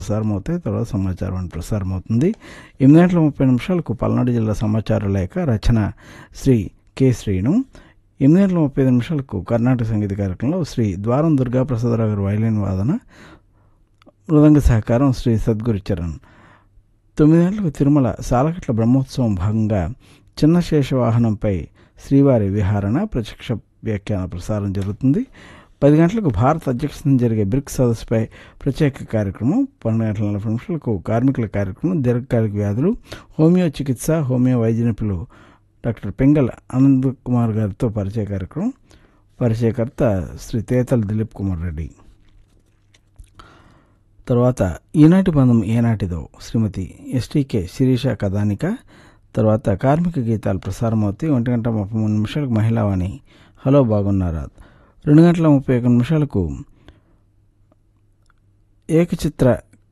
ప్రసారం అవుతాయి తర్వాత సమాచారం అని ప్రసారం అవుతుంది ఎనిమిది గంటల ముప్పై నిమిషాలకు పల్నాడు జిల్లా సమాచార లేఖ రచన శ్రీ కె శ్రీను ఎనిమిది గంటల ముప్పై ఐదు నిమిషాలకు కర్ణాటక సంగీత కార్యక్రమంలో శ్రీ ద్వారం దుర్గా ప్రసాదరావు గారి వైలిన్ వాదన మృదంగ సహకారం శ్రీ సద్గురు చరణ్ తొమ్మిది గంటలకు తిరుమల సాలకట్ల బ్రహ్మోత్సవం భాగంగా చిన్న శేష వాహనంపై శ్రీవారి విహారణ ప్రత్యక్ష వ్యాఖ్యాన ప్రసారం జరుగుతుంది పది గంటలకు భారత అధ్యక్షతన జరిగే బ్రిక్స్ సదస్సుపై ప్రత్యేక కార్యక్రమం పన్నెండు గంటల నలభై నిమిషాలకు కార్మికుల కార్యక్రమం దీర్ఘకాలిక వ్యాధులు హోమియో చికిత్స హోమియో వైద్య నిపుణులు డాక్టర్ పెంగల్ ఆనంద్ కుమార్ గారితో పరిచయ కార్యక్రమం పరిచయకర్త శ్రీ తేతల్ దిలీప్ కుమార్ రెడ్డి తర్వాత ఈనాటి బంధం ఏనాటిదో శ్రీమతి ఎస్టీకే శిరీష కథానిక తర్వాత కార్మిక గీతాలు ప్రసారం అవుతాయి ఒంటి గంట ముప్పై మూడు నిమిషాలకు మహిళావాణి హలో బాగున్నారా రెండు గంటల ముప్పై ఒక నిమిషాలకు ఏకచిత్ర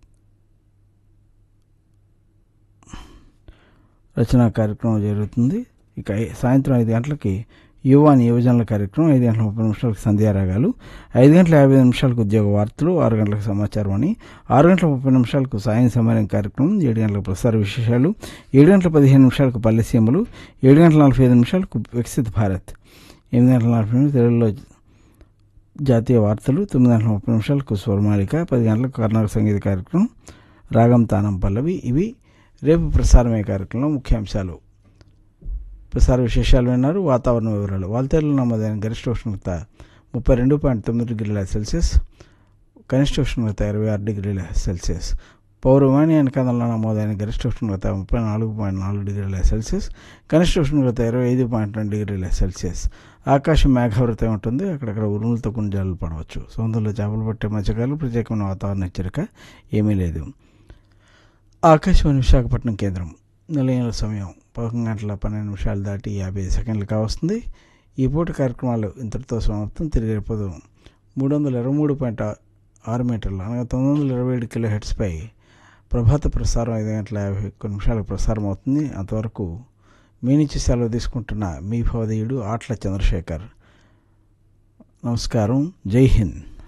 రచనా కార్యక్రమం జరుగుతుంది ఇక ఐ- సాయంత్రం ఐదు గంటలకి యువాని యువజనుల కార్యక్రమం ఐదు గంటల ముప్పై నిమిషాలకు సంధ్యారాగాలు ఐదు గంటల యాభై ఐదు నిమిషాలకు ఉద్యోగ వార్తలు ఆరు గంటలకు సమాచారం అని ఆరు గంటల ముప్పై నిమిషాలకు సాయం సమయం కార్యక్రమం ఏడు గంటలకు ప్రసార విశేషాలు ఏడు గంటల పదిహేను నిమిషాలకు పల్లెసీమలు ఏడు గంటల నలభై ఐదు నిమిషాలకు వికసిత్ భారత్ ఎనిమిది గంటల నలభై నిమిషాలు తెలుగులో జాతీయ వార్తలు తొమ్మిది గంటల ముప్పై నిమిషాలకు స్వరమాలిక పది గంటలకు కర్ణాటక సంగీత కార్యక్రమం రాగం తానం పల్లవి ఇవి రేపు ప్రసారమయ్యే కార్యక్రమంలో ముఖ్యాంశాలు ప్రసార విశేషాలు విన్నారు వాతావరణ వివరాలు వాల్తేరులో నమోదైన గరిష్ట ఉష్ణోగ్రత ముప్పై రెండు పాయింట్ తొమ్మిది డిగ్రీల సెల్సియస్ కనిష్ట ఉష్ణోగ్రత ఇరవై ఆరు డిగ్రీల సెల్సియస్ పౌరవాణి అనకాదంలో నమోదైన గరిష్ట ఉష్ణోగ్రత ముప్పై నాలుగు పాయింట్ నాలుగు డిగ్రీల సెల్సియస్ కనిష్ట ఉష్ణోగ్రత ఇరవై ఐదు పాయింట్ రెండు డిగ్రీల సెల్సియస్ ఆకాశం మేఘావృతం ఉంటుంది అక్కడక్కడ ఉరుములతో కొన్ని జల్లు పడవచ్చు సముద్రంలో చేపలు పట్టే మత్స్యకారులు ప్రత్యేకమైన వాతావరణ హెచ్చరిక ఏమీ లేదు ఆకాశవాణి విశాఖపట్నం కేంద్రం నిలయన సమయం పదకొండు గంటల పన్నెండు నిమిషాలు దాటి యాభై సెకండ్లు కావస్తుంది ఈ పూట కార్యక్రమాలు ఇంతటితో సమాప్తం తిరిగి రేపు మూడు వందల ఇరవై మూడు పాయింట్ ఆరు మీటర్లు అనగా తొమ్మిది వందల ఇరవై ఏడు కిలో హెడ్స్పై ప్రభాత ప్రసారం ఐదు గంటల యాభై ఒక్క నిమిషాలకు ప్రసారం అవుతుంది అంతవరకు మీ నుంచి సెలవు తీసుకుంటున్న మీ భవదీయుడు ఆట్ల చంద్రశేఖర్ నమస్కారం జై హింద్